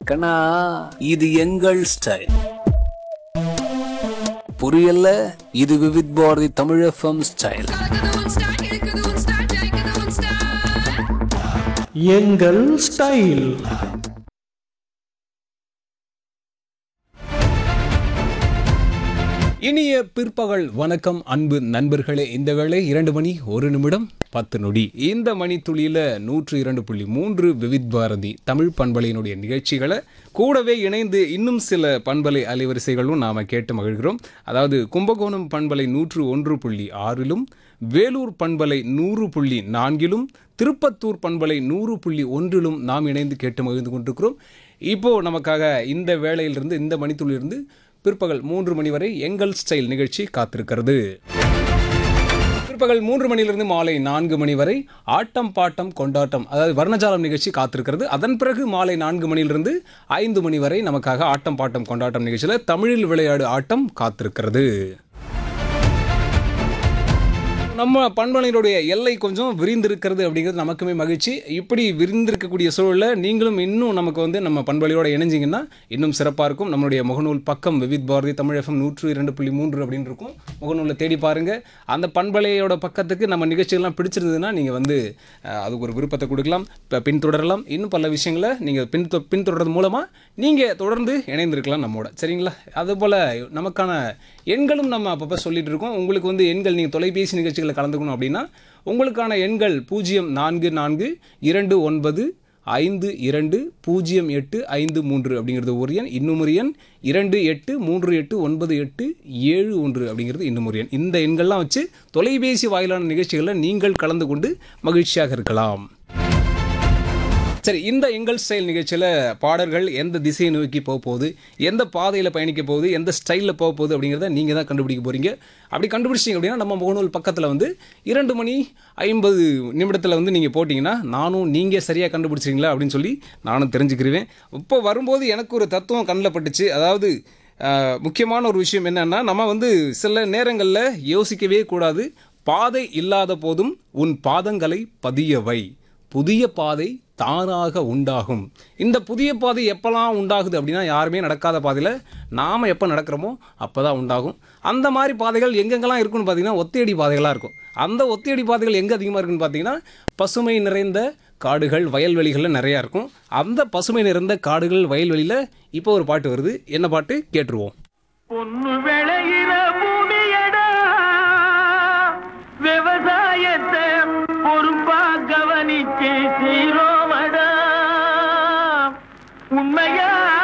கண்ணா இது எங்கள் ஸ்டைல் புரியல இது விவித் பாரதி தமிழ் எஃப்எம் ஸ்டைல் கலக்குது உன் ஸ்டைல் இருக்குது உன் ஸ்டைல் ஜெயிக்குது உன் ஸ்டைல் எங்கள் ஸ்டைல் இனிய பிற்பகல் வணக்கம் அன்பு நண்பர்களே இந்த வேளை இரண்டு மணி ஒரு நிமிடம் பத்து நொடி இந்த மணி துளியில நூற்று இரண்டு புள்ளி மூன்று விவித் பாரதி தமிழ் பண்பலையினுடைய நிகழ்ச்சிகளை கூடவே இணைந்து இன்னும் சில பண்பலை அலைவரிசைகளும் நாம கேட்டு மகிழ்கிறோம் அதாவது கும்பகோணம் பண்பலை நூற்று ஒன்று புள்ளி ஆறிலும் வேலூர் பண்பலை நூறு புள்ளி நான்கிலும் திருப்பத்தூர் பண்பலை நூறு புள்ளி ஒன்றிலும் நாம் இணைந்து கேட்டு மகிழ்ந்து கொண்டிருக்கிறோம் இப்போ நமக்காக இந்த வேளையிலிருந்து இந்த மணித்துளியிலிருந்து பிற்பகல் மூன்று மணி வரை எங்கள் ஸ்டைல் நிகழ்ச்சி காத்திருக்கிறது பிற்பகல் மூன்று மணியிலிருந்து மாலை நான்கு மணி வரை ஆட்டம் பாட்டம் கொண்டாட்டம் அதாவது வர்ணஜாலம் நிகழ்ச்சி காத்திருக்கிறது அதன் பிறகு மாலை நான்கு மணியிலிருந்து ஐந்து மணி வரை நமக்காக ஆட்டம் பாட்டம் கொண்டாட்டம் நிகழ்ச்சியில் தமிழில் விளையாடு ஆட்டம் காத்திருக்கிறது நம்ம பண்பலையினுடைய எல்லை கொஞ்சம் விரிந்திருக்கிறது அப்படிங்கிறது நமக்குமே மகிழ்ச்சி இப்படி விரிந்திருக்கக்கூடிய சூழலில் நீங்களும் இன்னும் நமக்கு வந்து நம்ம பண்பலையோட இணைஞ்சிங்கன்னா இன்னும் சிறப்பாக இருக்கும் நம்மளுடைய முகநூல் பக்கம் விவித் பாரதி தமிழ் எஃப்எம் நூற்று இரண்டு புள்ளி மூன்று அப்படின்னு இருக்கும் முகநூலில் தேடி பாருங்கள் அந்த பண்பலையோட பக்கத்துக்கு நம்ம நிகழ்ச்சிகள்லாம் பிடிச்சிருந்ததுன்னா நீங்கள் வந்து அஹ், அதுக்கு ஒரு விருப்பத்தை கொடுக்கலாம் இப்போ பின்தொடரலாம் இன்னும் பல விஷயங்களை நீங்கள் பின் பின்தொடர்றது மூலமாக நீங்கள் தொடர்ந்து இணைந்திருக்கலாம் நம்மோட சரிங்களா அதுபோல் நமக்கான எண்களும் நம்ம அப்பப்போ சொல்லிட்டு இருக்கோம் உங்களுக்கு வந்து எண்கள் நீங்கள் தொலைபேசி நிகழ்ச்சிகளில் கலந்துக்கணும் அப்படின்னா உங்களுக்கான எண்கள் பூஜ்ஜியம் நான்கு நான்கு இரண்டு ஒன்பது ஐந்து இரண்டு பூஜ்ஜியம் எட்டு ஐந்து மூன்று அப்படிங்கிறது ஒரு எண் இன்னும் ஒரு எண் இரண்டு எட்டு மூன்று எட்டு ஒன்பது எட்டு ஏழு ஒன்று அப்படிங்கிறது இன்னும் ஒரு எண் இந்த எண்கள்லாம் வச்சு தொலைபேசி வாயிலான நிகழ்ச்சிகளில் நீங்கள் கலந்து கொண்டு மகிழ்ச்சியாக இருக்கலாம் சரி இந்த எங்கள் ஸ்டைல் நிகழ்ச்சியில் பாடல்கள் எந்த திசையை நோக்கி போக போகுது எந்த பாதையில் பயணிக்க போகுது எந்த ஸ்டைலில் போக போகுது அப்படிங்கிறத நீங்கள் தான் கண்டுபிடிக்க போகிறீங்க அப்படி கண்டுபிடிச்சிங்க அப்படின்னா நம்ம முகநூல் பக்கத்தில் வந்து இரண்டு மணி ஐம்பது நிமிடத்தில் வந்து நீங்கள் போட்டிங்கன்னா நானும் நீங்கள் சரியாக கண்டுபிடிச்சிங்களா அப்படின்னு சொல்லி நானும் தெரிஞ்சுக்கிருவேன் இப்போ வரும்போது எனக்கு ஒரு தத்துவம் கண்ணில் பட்டுச்சு அதாவது ஆஹ், முக்கியமான ஒரு விஷயம் என்னன்னா நம்ம வந்து சில நேரங்களில் யோசிக்கவே கூடாது பாதை இல்லாத போதும் உன் பாதங்களை பதியவை புதிய பாதை தானாக உண்டாகும் இந்த புதிய பாதை எப்போல்லாம் உண்டாகுது அப்படின்னா யாருமே நடக்காத பாதையில் நாம் எப்போ நடக்கிறோமோ அப்போ தான் உண்டாகும் அந்த மாதிரி பாதைகள் எங்கெங்கெல்லாம் இருக்குன்னு பார்த்தீங்கன்னா ஒத்தையடி பாதைகளாக இருக்கும் அந்த ஒத்தையடி பாதைகள் எங்கே அதிகமாக இருக்குன்னு பார்த்தீங்கன்னா பசுமை நிறைந்த காடுகள் வயல்வெளிகளில் நிறையா இருக்கும் அந்த பசுமை நிறைந்த காடுகள் வயல்வெளியில் இப்போ ஒரு பாட்டு வருது என்ன பாட்டு கேட்டுருவோம் பொண்ணு விளையிற பூமியடா விவசாயத்தை பொறுப்பா கவனிச்சு சீரோமடா உண்மையா